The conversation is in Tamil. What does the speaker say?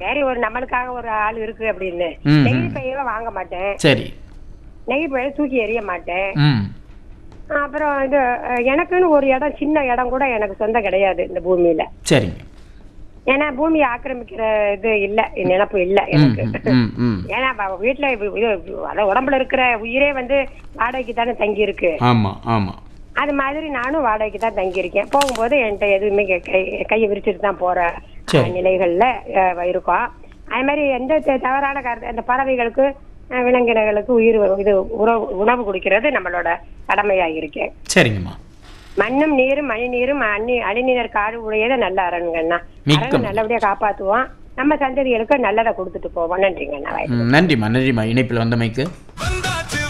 சரி ஒரு நம்மளுக்காக ஒரு ஆள் இருக்கு அப்படின்னு ம், நெகிழி ம். பையவை வாங்க மாட்டேன் சரி நெகிழி பையை தூக்கி எறிய மாட்டேன் ம் அப்புறம் இது அஹ், எனக்குன்னு ஒரு இடம் சின்ன இடம் கூட எனக்கு சொந்தம் கிடையாது இந்த பூமியில சரிங்க ஏன்னா பூமியை ஆக்கிரமிக்கிற இது இல்ல நினப்பு இல்ல ம் எனக்கு ம், ம் ம் ஏன்னா வ- வீட்டுல இது- இது அதாவது உடம்புல இருக்கிற உயிரே வந்து வாடகைக்கு தானே தங்கி இருக்கு ஆமாம் ஆமாம் அது மாதிரி நானும் வாடகைக்கு தான் தங்கி இருக்கேன் போகும்போது என்கிட்ட எதுவுமே கை- கை கையை விரிச்சிட்டு தான் போற சரி. அஹ், நிலைகள்ல அஹ், இருக்கோம் அது மாதிரி எந்த த- தவறான கருத்து அந்த பறவைகளுக்கு அஹ், விலங்கினங்களுக்கு உயிர் இது உணவு உணவு கொடுக்கிறது நம்மளோட கடமையா இருக்கேன் சரிங்கம்மா மண்ணும் நீரும் மணி நீரும் அணி அணிநீர் காடு உடையதை நல்ல அரண்கண்ணா மிக்க அரணை நல்லபடியா காப்பாத்துவோம் நம்ம சந்ததிகளுக்கு நல்லதை கொடுத்துட்டு போவோம் நன்றிங்கண்ணா ம், நன்றிம்மா நன்றிம்மா இணைப்பில் வந்தமைக்கு